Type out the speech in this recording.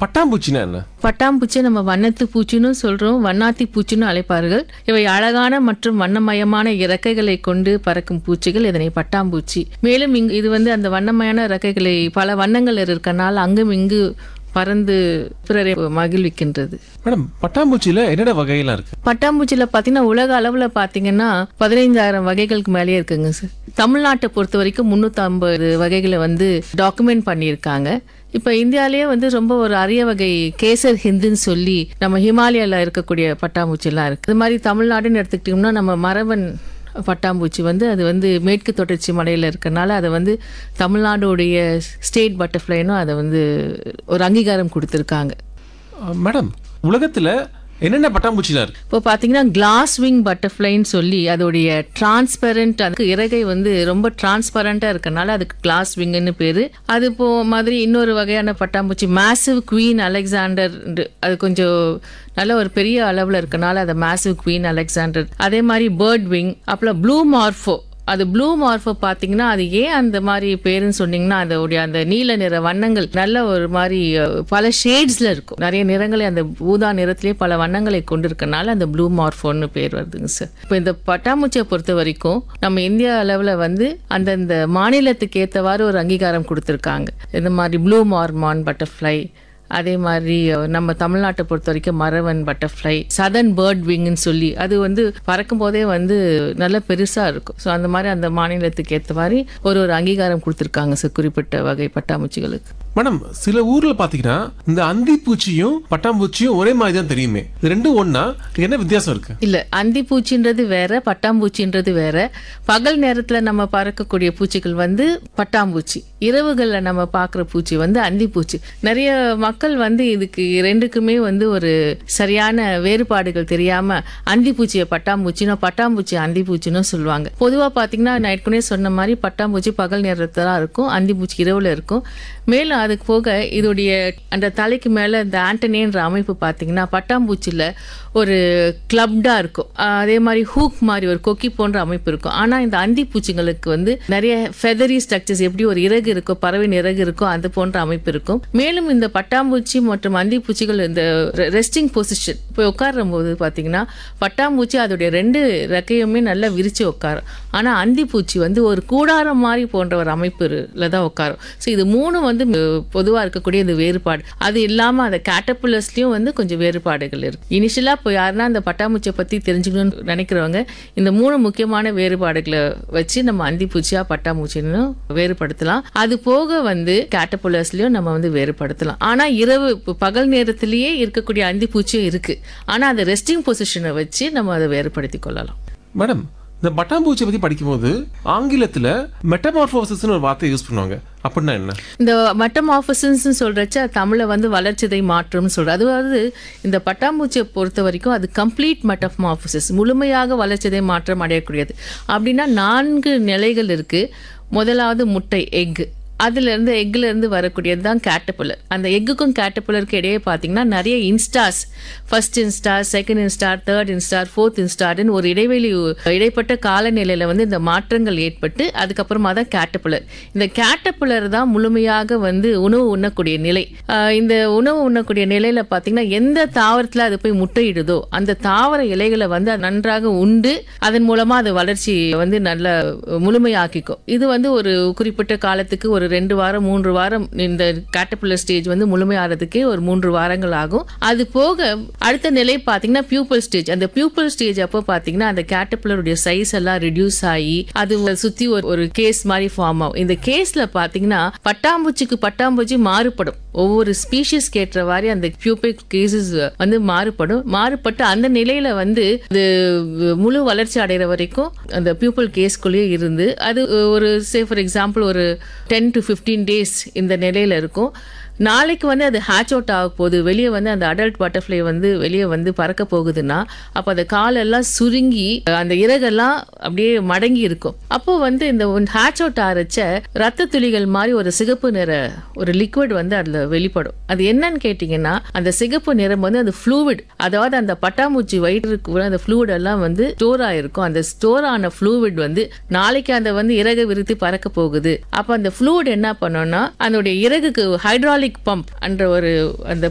பட்டாம்பூச்சினா என்ன பட்டாம்பூச்சி நம்ம வண்ணத்து பூச்சின்னு சொல்றோம் வண்ணாத்தி பூச்சின்னு அழைப்பார்கள் இவை அழகான மற்றும் வண்ணமயமான இறக்கைகளை கொண்டு பறக்கும் பூச்சிகள் இதனை பட்டாம்பூச்சி மேலும் இங்கு இது வந்து அந்த வண்ணமயமான இறக்கைகளை பல வண்ணங்கள் இருக்கனால அங்கும் இங்கு பறந்து பிறரை மகிழ்விக்கின்றது மேடம் பட்டாம்பூச்சியில என்னென்ன வகையெல்லாம் இருக்கு பட்டாம்பூச்சியில் பார்த்தீங்கன்னா உலக அளவில் பார்த்தீங்கன்னா பதினைந்தாயிரம் வகைகளுக்கு மேலேயே இருக்குங்க சார் தமிழ்நாட்டை பொறுத்த வரைக்கும் முந்நூற்றம்பது வகைகளை வந்து டாக்குமெண்ட் பண்ணியிருக்காங்க இப்போ இந்தியாவிலேயே வந்து ரொம்ப ஒரு அரிய வகை கேசர் ஹிந்துன்னு சொல்லி நம்ம ஹிமாலயாவில் இருக்கக்கூடிய பட்டாம்பூச்சிலாம் இருக்குது இது மாதிரி தமிழ்நாடுன்னு எடுத்துக்கிட்டிங்கன்னா நம்ம மரவன் பட்டாம்பூச்சி வந்து அது வந்து மேற்கு தொடர்ச்சி மலையில் இருக்கறனால அதை வந்து தமிழ்நாடுடைய ஸ்டேட் பட்டர்ஃப்ளைனும் அதை வந்து ஒரு அங்கீகாரம் கொடுத்துருக்காங்க அஹ், மேடம் உலகத்துல என்னென்ன பட்டாம்பூச்சிலாம் இருக்கு இப்போ பார்த்தீங்கன்னா கிளாஸ் விங் பட்டர்ஃப்ளைன்னு சொல்லி அதோடைய டிரான்ஸ்பெரண்ட் அதுக்கு இறகை வந்து ரொம்ப டிரான்ஸ்பரண்டாக இருக்கனால அதுக்கு கிளாஸ் விங்குன்னு பேர் அது இப்போ மாதிரி இன்னொரு வகையான பட்டாம்பூச்சி மேசிவ் குவீன் அலெக்சாண்டர் அது கொஞ்சம் நல்ல ஒரு பெரிய அளவில் இருக்கனால அது மேசிவ் குவீன் அலெக்சாண்டர் அதே மாதிரி பேர்ட் விங் அப்புறம் ப்ளூ மார்ஃபோ அது ப்ளூ மார்ஃபோ பார்த்தீங்கன்னா அது ஏன் அந்த மாதிரி பேருன்னு சொன்னீங்கன்னா அதோடைய அந்த நீல நிற வண்ணங்கள் நல்ல ஒரு மாதிரி அஹ், பல ஷேட்ஸில் இருக்கும் நிறைய நிறங்களை அந்த ஊதா நிறத்திலேயே பல வண்ணங்களை கொண்டிருக்கனால அந்த ப்ளூ மார்ஃபோன்னு பேர் வருதுங்க சார் இப்போ இந்த பட்டாம்பூச்சியை பொறுத்த வரைக்கும் நம்ம இந்தியா அளவில் வந்து அந்தந்த மாநிலத்துக்கு ஏற்றவாறு ஒரு அங்கீகாரம் கொடுத்துருக்காங்க இந்த மாதிரி ப்ளூ மார்மான் பட்டர்ஃப்ளை அதே மாதிரி அஹ், நம்ம தமிழ்நாட்டை பொறுத்த வரைக்கும் மரவன் பட்டர்ஃப்ளை சதன் பேர்ட் விங்னு சொல்லி அது வந்து பறக்கும் போதே வந்து நல்ல பெருசாக இருக்கும் ஸோ அந்த மாதிரி அந்த மாநிலத்துக்கு ஏற்ற மாதிரி ஒரு ஒரு அங்கீகாரம் கொடுத்துருக்காங்க சார் குறிப்பிட்ட வகை பட்டாம்பூச்சிகளுக்கு மேடம் சில ஊர்ல பாத்தீங்கன்னா இந்த அந்தி பூச்சியும் பட்டாம்பூச்சியும் ஒரே மாதிரி தான் தெரியுமே இது ரெண்டும் ஒண்ணா இதுக்கு என்ன வித்தியாசம் இருக்கு இல்ல அந்தி பூச்சின்றது வேற பட்டாம்பூச்சின்றது வேற பகல் நேரத்துல நம்ம பறக்கக்கூடிய பூச்சிகள் வந்து பட்டாம்பூச்சி இரவுகள்ல நம்ம பார்க்குற பூச்சி வந்து அந்தி பூச்சி நிறைய மக்கள் வந்து இதுக்கு ரெண்டுக்குமே வந்து ஒரு சரியான வேறுபாடுகள் தெரியாம அந்தி பூச்சியை பட்டாம்பூச்சினோ பட்டாம்பூச்சி அந்தி பூச்சினோ சொல்லுவாங்க பொதுவா பாத்தீங்கன்னா நான் ஏற்கனவே சொன்ன மாதிரி பட்டாம்பூச்சி பகல் நேரத்துல தான் இருக்கும் அந்தி பூச்சி இரவுல இருக்கும் மேலும் அதுக்கு போக இதோடைய அந்த தலைக்கு மேல இந்த ஆண்டனின்ற அமைப்பு பாத்தீங்கன்னா பட்டாம்பூச்சியில் ஒரு கிளப்டா இருக்கும் ஆஹ் அதே மாதிரி ஹூக் மாதிரி ஒரு கொக்கி போன்ற அமைப்பு இருக்கும் ஆனா இந்த அந்தி பூச்சிங்களுக்கு வந்து நிறைய ஃபெதரி ஸ்ட்ரக்சர்ஸ் எப்படி ஒரு இறகு இருக்கோ பறவையின் இறகு இருக்கோ அது போன்ற அமைப்பு இருக்கும் மேலும் இந்த பட்டாம்பூச்சி மற்றும் அந்தி பூச்சிகள் இந்த ரெஸ்டிங் பொசிஷன் இப்போ உட்காரும் போது பாத்தீங்கன்னா பட்டாம்பூச்சி அதோடைய ரெண்டு ரெக்கையுமே நல்லா விரிச்சு உட்காரும் ஆனா அந்தி பூச்சி வந்து ஒரு கூடாரம் மாதிரி போன்ற ஒரு அமைப்புல தான் உட்காரும் ஸோ இது மூணு வந்து பொதுவா இருக்கக்கூடிய இந்த வேறுபாடு அது இல்லாம அந்த கேட்டபுலர்ஸ்லயும் வந்து கொஞ்சம் வேறுபாடுகள் இருக்கு இனிஷியலா இப்போ யாருன்னா அந்த பட்டாம்பூச்சியை பத்தி தெரிஞ்சுக்கணும்னு நினைக்கிறவங்க இந்த மூணு முக்கியமான வேறுபாடுகளை வச்சு நம்ம அந்தி பூச்சியா பட்டாம்பூச்சின்னு வேறுபடுத்தலாம் அது போக வந்து கேட்டபுலர்ஸ்லயும் நம்ம வந்து வேறுபடுத்தலாம் ஆனா இரவு இப்போ பகல் நேரத்திலேயே இருக்கக்கூடிய அந்தி பூச்சியும் இருக்கு ஆனா அந்த ரெஸ்டிங் பொசிஷனை வச்சு நம்ம அதை வேறுபடுத்தி கொள்ளலாம் மேடம் இந்த பட்டாம்பூச்சியை பத்தி படிக்கும்போது ஆங்கிலத்துல மெட்டமார்போசிஸ்னு ஒரு வார்த்தை யூஸ் பண்ணுவாங்க அப்படின்னா என்ன இந்த மட்டமாஃபசன்ஸ் சொல்றச்ச தமிழை வந்து வளர்ச்சிதை மாற்றம்னு சொல்ற அதாவது இந்த பட்டாம்பூச்சியை பொறுத்த வரைக்கும் அது கம்ப்ளீட் மெட்டமாஃபசிஸ் முழுமையாக வளர்ச்சிதை மாற்றம் அடையக்கூடியது அப்படின்னா நான்கு நிலைகள் இருக்கு முதலாவது முட்டை எக் அதுல இருந்து எக்ல இருந்து வரக்கூடியது தான் கேட்டபுலர் அந்த எக்குக்கும் கேட்டபுலருக்கு இடையே பார்த்தீங்கன்னா நிறைய instars first instar second instar third instar fourth இன்ஸ்டார்னு ஒரு இடைவெளி இடைப்பட்ட காலநிலையில வந்து இந்த மாற்றங்கள் ஏற்பட்டு அதுக்கப்புறமா தான் கேட்டபுலர் இந்த கேட்டபுலர் தான் முழுமையாக வந்து உணவு உண்ணக்கூடிய நிலை ஆஹ் இந்த உணவு உண்ணக்கூடிய நிலையில பார்த்தீங்கன்னா எந்த தாவரத்துல அது போய் முட்டையிடுதோ அந்த தாவர இலைகளை வந்து அது நன்றாக உண்டு அதன் மூலமா அது வளர்ச்சி வந்து நல்ல முழுமையாக்கிக்கும் இது வந்து ஒரு குறிப்பிட்ட காலத்துக்கு ஒரு ரெண்டு வாரம் மூன்று வாரம் இந்த கேட்டபுலர் ஸ்டேஜ் வந்து முழுமையாகிறதுக்கே ஒரு மூன்று வாரங்கள் ஆகும் அது போக அடுத்த நிலை பார்த்தீங்கன்னா பியூப்பல் ஸ்டேஜ் அந்த பியூப்பல் ஸ்டேஜ் அப்போ பார்த்தீங்கன்னா அந்த கேட்டபுலருடைய சைஸ் எல்லாம் ரெடியூஸ் ஆகி அது சுத்தி ஒரு ஒரு கேஸ் மாதிரி ஃபார்ம் ஆகும் இந்த கேஸ்ல பார்த்தீங்கன்னா பட்டாம்பூச்சிக்கு பட்டாம்பூச்சி மாறுபடும் ஒவ்வொரு ஸ்பீஷிஸ்க்கு ஏற்ற மாதிரி அந்த பியூபிக் கேசஸ் வந்து மாறுபடும் மாறுபட்டு அந்த நிலையில வந்து இது முழு வளர்ச்சி அடைகிற வரைக்கும் அந்த பியூப்பிள் கேஸ்குள்ளேயே இருந்து அது ஒரு சே ஃபார் எக்ஸாம்பிள் ஒரு டென் டு ஃபிஃப்டீன் டேஸ் இந்த நிலையில இருக்கும் நாளைக்கு வந்து அது ஹேட்ச் அவுட் ஆக போகுது வெளியே வந்து அந்த அடல்ட் பட்டர்ஃப்ளை வந்து வெளியே வந்து பறக்க போகுதுன்னா அப்போ அந்த காலெல்லாம் சுருங்கி அந்த இறகெல்லாம் அப்படியே மடங்கி இருக்கும் அப்போ வந்து இந்த ஹேட்ச் அவுட் ஆரச்ச ரத்த துளிகள் மாதிரி ஒரு சிகப்பு நிற ஒரு லிக்விட் வந்து அதில் வெளிப்படும் அது என்னன்னு கேட்டிங்கன்னா அந்த சிகப்பு நிறம் வந்து அந்த ஃப்ளூவிட் அதாவது அந்த பட்டாம்பூச்சி வயிற்றுக்கு அந்த ஃப்ளூவிட் எல்லாம் வந்து ஸ்டோர் ஆயிருக்கும் அந்த ஸ்டோர் ஆன ஃப்ளூவிட் வந்து நாளைக்கு அந்த வந்து இறகு விரித்து பறக்க போகுது அப்போ அந்த ஃப்ளூவிட் என்ன பண்ணோம்னா அதனுடைய இறகுக்கு ஹைட்ராலிக் பம்ப் என்ற ஒரு அந்த